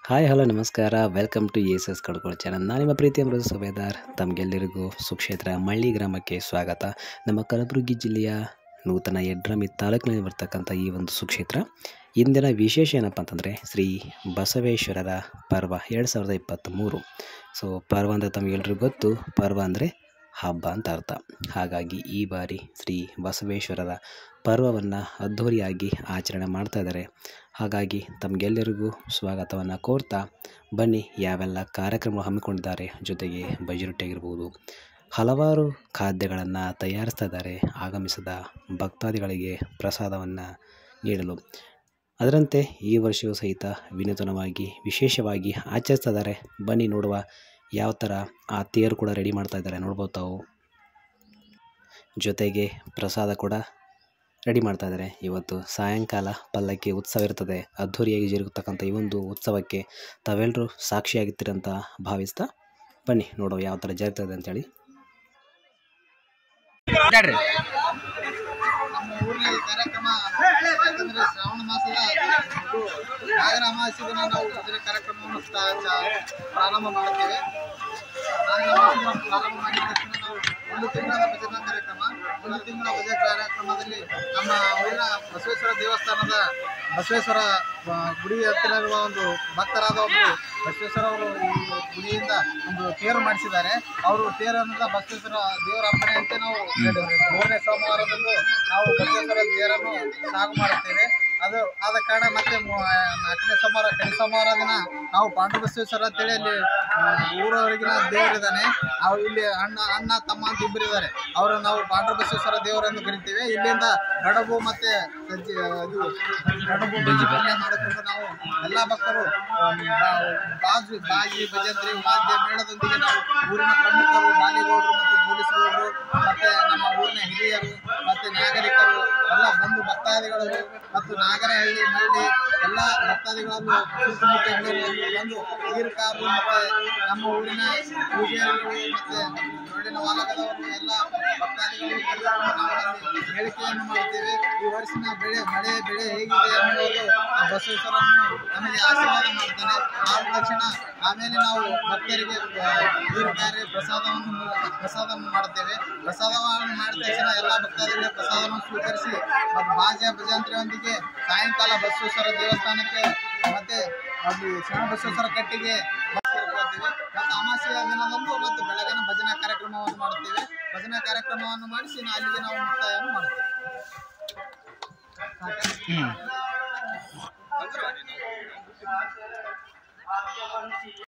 Hi hello ನಮಸ್ಕಾರ welcome to S S Kadkol channel ನಾನು ನಿಮ್ಮ ಪ್ರೀತಿಯ ಮೃದು ಸುಬೇದಾರ್ ತಮಗೆಲ್ಲರಿಗೂ ಸುಕ್ಷೇತ್ರ ಮಳ್ಳಿ ಗ್ರಾಮಕ್ಕೆ ಸ್ವಾಗತ ನಮ್ಮ ಕಲಬುರಗಿ ಜಿಲ್ಲೆಯ ನೂತನ ಯಡ್ರಾಮಿ ತಾಲೂಕಿನಲ್ಲಿ ಬರ್ತಕ್ಕಂಥ ಈ ಒಂದು ಸುಕ್ಷೇತ್ರ ಇಂದಿನ ವಿಶೇಷ ಏನಪ್ಪ ಅಂತಂದರೆ ಶ್ರೀ ಬಸವೇಶ್ವರರ ಪರ್ವ ಎರಡು ಸಾವಿರದ ಇಪ್ಪತ್ತ್ಮೂರು ಸೊ ಪರ್ವ ಅಂದರೆ ತಮಗೆಲ್ರಿಗೂ ಗೊತ್ತು ಪರ್ವ ಅಂದರೆ ಹಬ್ಬ ಅಂತ ಅರ್ಥ ಹಾಗಾಗಿ ಈ ಬಾರಿ ಶ್ರೀ ಬಸವೇಶ್ವರರ ಪರ್ವವನ್ನು ಅದ್ಧೂರಿಯಾಗಿ ಆಚರಣೆ ಮಾಡ್ತಾ ಇದ್ದಾರೆ ಹಾಗಾಗಿ ತಮಗೆಲ್ಲರಿಗೂ ಸ್ವಾಗತವನ್ನು ಕೋರ್ತಾ ಬನ್ನಿ ಯಾವೆಲ್ಲ ಕಾರ್ಯಕ್ರಮ ಹಮ್ಮಿಕೊಂಡಿದ್ದಾರೆ ಜೊತೆಗೆ ಬಜಿ ಆಗಿರ್ಬೋದು ಹಲವಾರು ಖಾದ್ಯಗಳನ್ನು ತಯಾರಿಸ್ತಾ ಇದ್ದಾರೆ ಆಗಮಿಸಿದ ಭಕ್ತಾದಿಗಳಿಗೆ ಪ್ರಸಾದವನ್ನು ನೀಡಲು ಅದರಂತೆ ಈ ವರ್ಷವೂ ಸಹಿತ ವಿನೂತನವಾಗಿ ವಿಶೇಷವಾಗಿ ಆಚರಿಸ್ತಾ ಇದ್ದಾರೆ ಬನ್ನಿ ನೋಡುವ ಯಾವ ಥರ ಆ ತೇರು ಕೂಡ ರೆಡಿ ಮಾಡ್ತಾ ಇದ್ದಾರೆ ನೋಡ್ಬೋದು ತಾವು ಜೊತೆಗೆ ಪ್ರಸಾದ ಕೂಡ ರೆಡಿ ಮಾಡ್ತಾ ಇದ್ದಾರೆ ಇವತ್ತು ಸಾಯಂಕಾಲ ಪಲ್ಲಕ್ಕಿ ಉತ್ಸವ ಇರ್ತದೆ ಅದ್ಧೂರಿಯಾಗಿ ಜರುಗತಕ್ಕಂಥ ಈ ಒಂದು ಉತ್ಸವಕ್ಕೆ ತಾವೆಲ್ಲರೂ ಸಾಕ್ಷಿಯಾಗಿರ್ತೀರಂತ ಭಾವಿಸ್ತಾ ಬನ್ನಿ ನೋಡುವ ಯಾವ ಥರ ಜರುಗ್ತದೆ ಅಂತೇಳಿ ನಮ್ಮ ಊರಿನಲ್ಲಿ ಕಾರ್ಯಕ್ರಮ ಯಾಕಂದ್ರೆ ಶ್ರಾವಣ ಮಾಸದ ಇದು ನಾಗರ ಅಮಾವಾಸ್ಯೆ ದಿನ ನಾವು ಭಜನೆ ಕಾರ್ಯಕ್ರಮವನ್ನು ಸ್ಟಾ- ಚ- ಪ್ರಾರಂಭ ಮಾಡುತ್ತೇವೆ ನಾಗರ ಅಮಾವಾಸ್ಯೆ ಪ್ರಾರಂಭ ಮಾಡಿದ ತಕ್ಷಣ ನಾವು ಒಂದು ತಿಂಗಳ ಭಜನಾ ಕಾರ್ಯಕ್ರಮ ಒಂದು ತಿಂಗಳ ಭಜನೆ ಕಾರ್ಯಕ್ರಮದಲ್ಲಿ ನಮ್ಮ ಊರಿನ ಬಸವೇಶ್ವರ ದೇವಸ್ಥಾನದ ಬಸವೇಶ್ವರ ಆ, ಗುಡಿ ಹತ್ತಿರ ಇರುವ ಒಂದು ಭಕ್ತರಾದ ಒಬ್ಬರು ಬಸವೇಶ್ವರ ಅವರು ಈ ಗುಡಿಯಿಂದ ಒಂದು ತೇರು ಮಾಡಿಸಿದ್ದಾರೆ ಅವರು ತೇರನ್ನ ಬಸವೇಶ್ವರ ದೇವರ ಅಪ್ಪಣೆಯಂತೆ ನಾವು ಮೂರನೇ ಸೋಮವಾರದಂದು ನಾವು ಬಸವೇಶ್ವರ ತೇರನ್ನು ಸಾಗು ಮಾಡುತ್ತೇವೆ ಅದು ಆದ ಕಾರಣ ಮತ್ತೆ ಮೂ- ನಾಲ್ಕನೇ ಸೋಮವಾರ ಕಡೆ ಸೋಮವಾರ ದಿನ ನಾವು ಪಾಂಡು ಬಸವೇಶ್ವರ ಅಂತೇಳಿ ಅಲ್ಲಿ ಆ, ಊರವರೆಗಿನ ದೇವರಿದ್ದಾನೆ ಅವ್ರು ಇಲ್ಲಿ ಅಣ್ಣ ಅಣ್ಣ ತಮ್ಮ ಅಂತ ಇಬ್ಬರಿದ್ದಾರೆ ಅವರು ನಾವು ಪಾಂಡು ಬಸವೇಶ್ವರ ದೇವರೆಂದು ಕರಿತೀವಿ ಇಲ್ಲಿಂದ ಕಡಬು ಮತ್ತೆ ಸಜ್ಜಿ ಅದು ಕಡಬು ಬಜ್ಜಿ ಪಲ್ಯ ಮಾಡಿಕೊಂಡು ನಾವು ಎಲ್ಲ ಭಕ್ತರು ಆ, ಬಾ- ಬಾಜು ಬಾಜಿ ಭಜಂತ್ರಿ ವಾದ್ಯ ಮೇಳದೊಂದಿಗೆ ನಾವು ಊರಿನ ಪ್ರಮುಖರು ಬಾಲಿಗೌಡರು ಮತ್ತು ಪೊಲೀಸರು ಮತ್ತೆ ನಮ್ಮ ಊರಿನ ಹಿರಿಯರು ಮತ್ತೆ ನಾಗರಿಕರು ಎಲ್ಲ ಬಂಧು ಭಕ್ತಾದಿಗಳು ಮತ್ತು ನಾಗರಹಳ್ಳಿ ಮಳ್ಳಿ ಎಲ್ಲ ಭಕ್ತಾದಿಗಳನ್ನು ಸುತ್ತಮುತ್ತ ಹಳ್ಳಿಯಲ್ಲಿ ಬಂದು ನೀರುಕಾರರು ಮತ್ತೆ ನಮ್ಮ ಊರಿನ ಪೂಜಾರಿಗಳು ಮತ್ತೆ ನೋಡಿನ ವಾಲಕದವರು ಎಲ್ಲ ಭಕ್ತಾದಿಗಳು ಎಲ್ಲರೂ ನಾವು ಅಲ್ಲಿ ಹೇಳಿಕೆಯನ್ನು ಮಾಡುತ್ತೇವೆ ಈ ವರ್ಷಿನ ಬೆಳೆ ಮಳೆ ಬೆಳೆ ಹೇಗಿದೆ ಅನ್ನೋದು ಆ ಬಸವೇಶ್ವರನ್ನು ನಮಗೆ ಆಶೀರ್ವಾದ ಮಾಡ್ತಾನೆ ಆದ ತಕ್ಷಣ ಆಮೇಲೆ ನಾವು ಭಕ್ತರಿಗೆ ಆ, ನೀರು ಕಾರ್ಯ ಪ್ರಸಾದವನ್ನು ಪ್ರಸಾದವನ್ನು ಮಾಡುತ್ತೇವೆ ಪ್ರಸಾದವನ್ನು ಮಾಡಿದ ತಕ್ಷಣ ಎಲ್ಲ ಭಕ್ತಾದಿಗಳಿಗೆ ಪ್ರಸಾದವನ್ನು ಸ್ವೀಕರಿಸಿ ಮತ್ತು ಬಾಜೆ ಭಜಂತ್ರಿಯೊಂದಿಗೆ ಸಾಯಂಕಾಲ ಬಸವೇಶ್ವರ ದೇವಸ್ಥಾನಕ್ಕೆ ಮತ್ತೆ ಅಲ್ಲಿ ಶರಣ ಬಸವೇಶ್ವರ ಕಟ್ಟಿಗೆ ಬಸ್ ಸೇರ್ಕೊಳ್ತೀವಿ ಮತ್ತು ಅಮಾವಾಸ್ಯೆಯ ದಿನದಂದು ಮತ್ತು ಬೆಳಗಿನ ಭಜನಾ ಕಾರ್ಯಕ್ರಮವನ್ನು ಮಾಡುತ್ತೇವೆ ಭಜನಾ ಕಾರ್ಯಕ್ರಮವನ್ನು ಮಾಡಿಸಿ ನಾ- ಅಲ್ಲಿಗೆ ನಾವು ಮುಕ್ತಾಯವನ್ನು ಮಾಡುತ್ತೇವೆ ಸಾಕಾ?